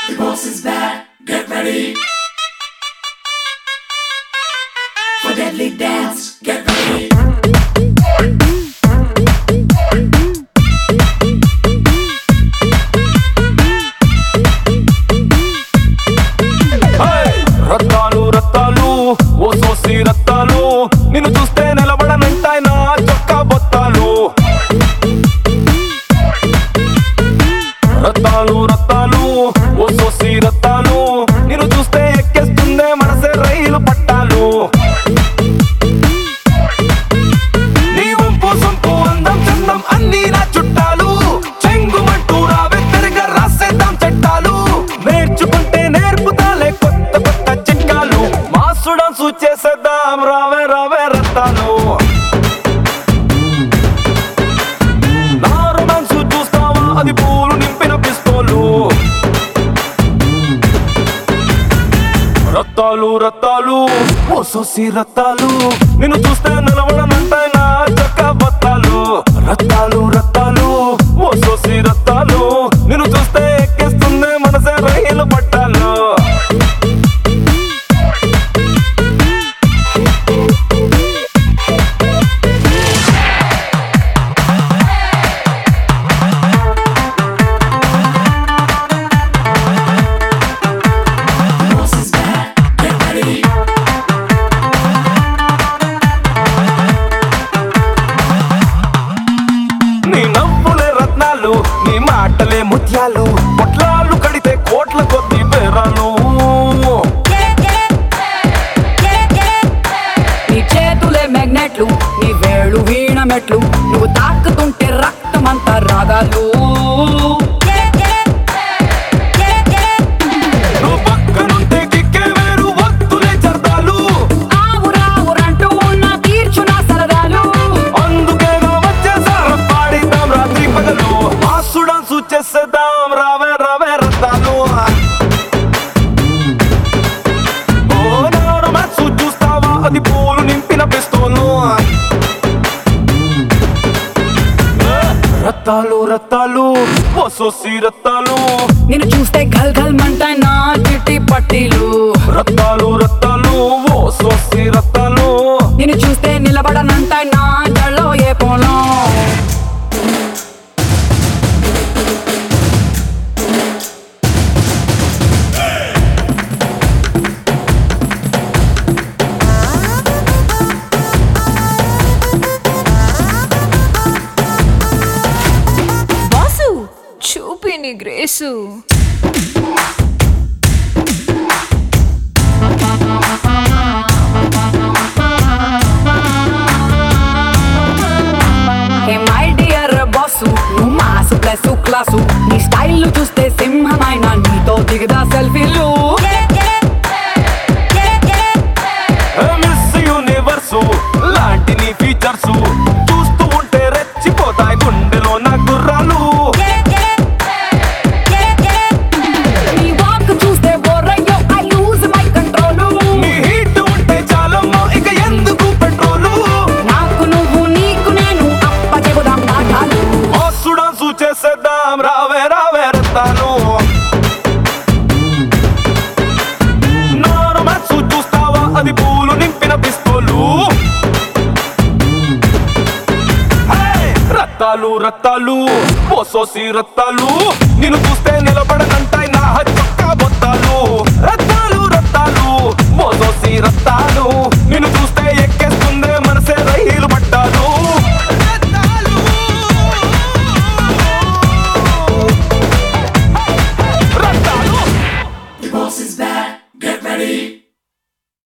The boss is back. Get ready. For deadly dance. Get ready. హే! రత్తాలు రత్తాలు ఓ సోసి రత్తాలు నిన్ను చూస్తే నిలబడనంటాయి నా చొక్కా బొత్తాలు రత్తాలు రత్తాలు ఓ సోసి రత్తాలు నిన్ను చూస్తే ఎక్కేస్తుందే మనసే రైలు పట్టాలు నీ వంపు సొంపు అందం చందం అన్ని నా చుట్టాలు చెంగుమంటూ రావే తిరగ రాసేద్దాం చట్టాలు నేర్చుకుంటే నేర్పుతాలే కొత్త కొత్త చిట్కాలు మాసుడం చేసేద్దాం రావే రావే రత్తాలు నా రొమాన్స్ చూస్తావా అది పూలు నింపిన పిస్తోలు రత్తాలు రత్తాలు ఓ సోసి రత్తాలు నిన్ను చూస్తే నిలబడనంటాయి నా చక్క బత్తాలు రత్తాలు రత్తాలు ఓ సోసి రత్తాలు నిన్ను చూస్తే ఎక్కేస్తుంది మనసే రైలు పట్టాలు The boss is back. Get ready. నీ నవ్వులే రత్నాలు నీ మాటలే ముత్యాలు పొట్లాలు కడితే కోట్ల కొద్ది పేరాలు నీ చేతులే మ్యాగ్నెట్లు నీ వేళ్ళు వీణ మెట్లు నువ్వు తాకుతుంటే రక్తమంతా రాగాలు నువ్వు పక్కనుంటే కిక్కే వేరు వద్దులే చర్దాలు ఆవు రావురంటూ నా తీర్చు నా సరదాలు అందుకేగా వచ్చేసారు పాడిద్దాం రాత్రి పగలు మాసుడం చేసేద్దాం రావే రావే రత్తాలు ఓ నాడు మ్యాచ్ చూస్తావా అది పూలు నింపిన పిస్తోలు ఏ, రత్తాలు రత్తాలు ఓ సోసి రత్తాలు నిన్ను చూస్తే గల్ గల్ మంటాయి నా చిట్టి పట్టీలు రత్తాలు రత్తాలు ఓ సోసి రత్తాలు నిన్ను చూస్తే నిలబడనంటాయి నా జల్లో ఏ పోలం బాసు చూపి నీ grace hey my dear boss నువ్వు మాసు ప్లస్ క్లాసు నీ స్టైల్ చూస్తే సింహమైన నీతో దిగదా సెల్ఫీలు మిస్ యూనివర్సు లాంటి నీ ఫీచర్స్ చూస్తూ ఉంటే రెచ్చిపోతాయి గుండెలో నా గుర్రాలు నీ వాక్ చూస్తే బోరయ్యో ఐ లూజ్ మై కంట్రోల్ నీ హీట్ ఉంటే చాలమ్మో ఇక ఎందుకు పెట్రోలు నాకు నువ్వు నీకు నేను అప్ప చెబుదాం పాఠాలు మోసుడం చేసేద్దాం రావే రావే రత్తాను నారు మ్యాచ్ చూస్తావా అది పూలు నింపిన పిస్తోలు హే! రత్తాలు రత్తాలు ఓ సోసి రత్తాలు నిన్ను చూస్తే నిలబడనంటాయి నా హచ్చు